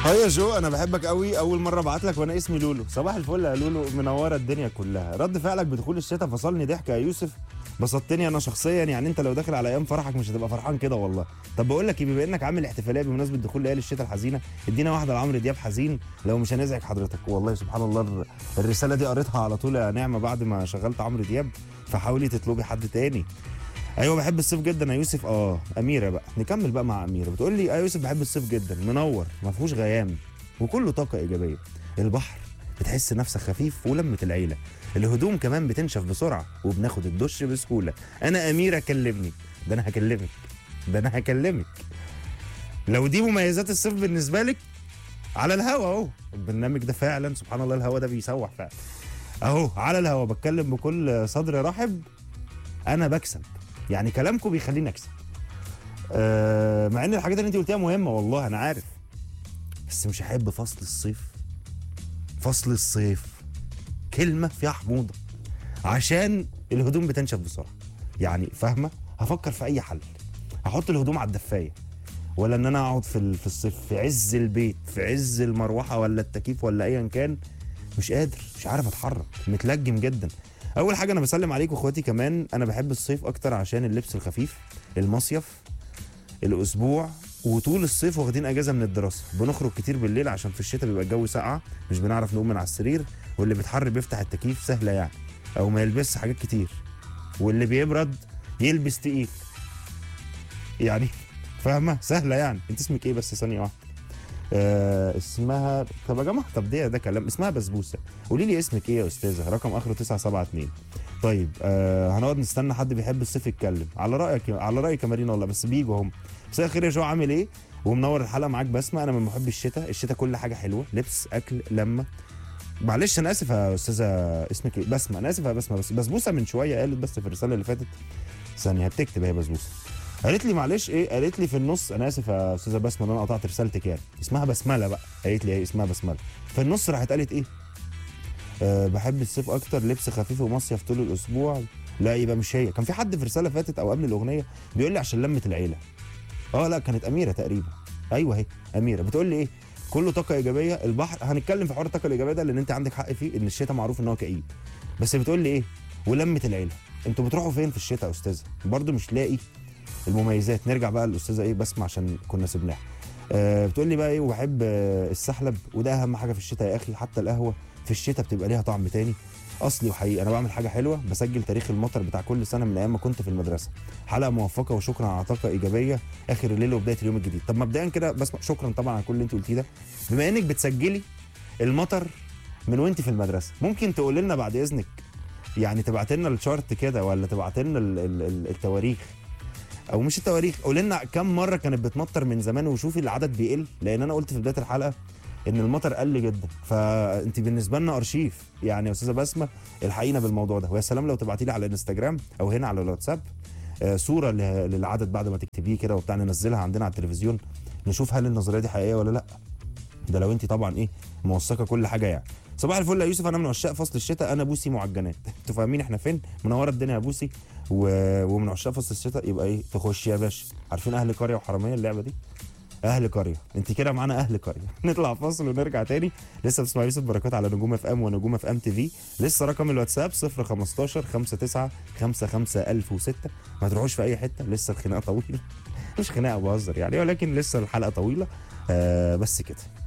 هاي يا جو انا بحبك قوي اول مره ابعت لك وانا اسمي لولو صباح الفل يا لولو منوره الدنيا كلها رد فعلك بدخول الشتاء فصلني ضحك يا يوسف بسطتني انا شخصيا يعني انت لو داخل على ايام فرحك مش هتبقى فرحان كده والله طب بقول لك إيه، بما انك عامل احتفاليه بمناسبه دخول ليالي الشتاء الحزينه ادينا واحده لعمرو دياب حزين لو مش هنزعج حضرتك والله سبحان الله الر- الرساله دي قريتها على طول يا نعمه بعد ما شغلت عمرو دياب فحاولي تطلبي حد تاني ايوه بحب الصيف جدا يا يوسف اه اميره بقى نكمل بقى مع اميره بتقول لي اه يوسف بحب الصيف جدا منور ما فيهوش غيام وكله طاقه ايجابيه البحر بتحس نفسك خفيف ولمه العيله الهدوم كمان بتنشف بسرعه وبناخد الدش بسهوله انا اميره كلمني ده انا هكلمك ده انا هكلمك لو دي مميزات الصيف بالنسبه لك على الهوا اهو البرنامج ده فعلا سبحان الله الهوا ده بيسوح فعلا اهو على الهوا بتكلم بكل صدر رحب انا بكسب يعني كلامكم بيخليني اكسب أه مع ان الحاجات اللي انت قلتيها مهمه والله انا عارف بس مش هحب فصل الصيف فصل الصيف كلمه فيها حموضه عشان الهدوم بتنشف بسرعه يعني فاهمه هفكر في اي حل هحط الهدوم على الدفايه ولا ان انا اقعد في ال- في الصيف في عز البيت في عز المروحه ولا التكييف ولا ايا كان مش قادر مش عارف اتحرك متلجم جدا اول حاجه انا بسلم عليكم اخواتي كمان انا بحب الصيف اكتر عشان اللبس الخفيف المصيف الاسبوع وطول الصيف واخدين اجازه من الدراسه بنخرج كتير بالليل عشان في الشتاء بيبقى الجو ساقعه مش بنعرف نقوم من على السرير واللي بيتحر بيفتح التكييف سهله يعني او ما يلبسش حاجات كتير واللي بيبرد يلبس تقيل يعني فاهمه سهله يعني انت اسمك ايه بس ثانيه واحده آه اسمها طب يا جماعه طب ده ده كلام اسمها بسبوسه قولي لي اسمك ايه يا استاذه رقم اخره 972 طيب آه هنقعد نستنى حد بيحب الصيف يتكلم على رايك على رايك يا مارينا والله بس بيجوا هم مساء الخير يا جو عامل ايه ومنور الحلقه معاك بسمه انا من محبي الشتاء الشتاء كل حاجه حلوه لبس اكل لمه معلش انا اسف يا استاذه اسمك ايه بسمه انا اسف يا بسمه بس بسبوسه من شويه قالت بس في الرساله اللي فاتت ثانيه بتكتب هي بسبوسه قالت لي معلش ايه قالت لي في النص انا اسف يا استاذه بسمه ان انا قطعت رسالتك يعني اسمها بسمله بقى قالت لي ايه اسمها بسمله في النص راحت قالت ايه أه بحب الصيف اكتر لبس خفيف ومصيف طول الاسبوع لا يبقى مش هي كان في حد في رساله فاتت او قبل الاغنيه بيقول لي عشان لمه العيله اه لا كانت اميره تقريبا ايوه هي اميره بتقول لي ايه كله طاقه ايجابيه البحر هنتكلم في حوار الطاقه الايجابيه ده لان انت عندك حق فيه ان الشتاء معروف ان هو كئيب بس بتقول لي ايه ولمه العيله انتوا بتروحوا فين في الشتاء يا استاذه برضو مش لاقي المميزات نرجع بقى للاستاذه ايه بسمع عشان كنا سبناها آه بتقول لي بقى ايه وبحب آه السحلب وده اهم حاجه في الشتاء يا اخي حتى القهوه في الشتاء بتبقى ليها طعم تاني اصلي وحقيقي انا بعمل حاجه حلوه بسجل تاريخ المطر بتاع كل سنه من ايام ما كنت في المدرسه حلقه موفقه وشكرا على طاقه ايجابيه اخر الليل وبدايه اليوم الجديد طب مبدئيا كده بسمع شكرا طبعا على كل اللي انت قلتيه ده بما انك بتسجلي المطر من وانت في المدرسه ممكن تقول لنا بعد اذنك يعني تبعت لنا الشارت كده ولا تبعت لنا ال- ال- ال- التواريخ او مش التواريخ قول لنا كم مره كانت بتمطر من زمان وشوفي العدد بيقل لان انا قلت في بدايه الحلقه ان المطر قل جدا فانت بالنسبه لنا ارشيف يعني يا استاذه بسمه الحقينا بالموضوع ده ويا سلام لو تبعتي لي على الانستجرام او هنا على الواتساب آه، صوره ل- للعدد بعد ما تكتبيه كده وبتاع ننزلها عندنا على التلفزيون نشوف هل النظريه دي حقيقيه ولا لا ده لو انت طبعا ايه موثقه كل حاجه يعني صباح الفل يا يوسف انا من عشاق فصل الشتاء انا بوسي معجنات انتوا فاهمين احنا فين منوره الدنيا يا بوسي و... ومن عشاق فصل الشتاء يبقى ايه تخش يا باشا عارفين اهل قريه وحراميه اللعبه دي اهل قريه انت كده معانا اهل قريه نطلع فاصل ونرجع تاني لسه بتسمع يوسف بركات على نجوم اف ام ونجوم اف ام تي في لسه رقم الواتساب 015 59 55 1006 ما تروحوش في اي حته لسه الخناقه طويله مش خناقه بهزر يعني ولكن لسه الحلقه طويله آه بس كده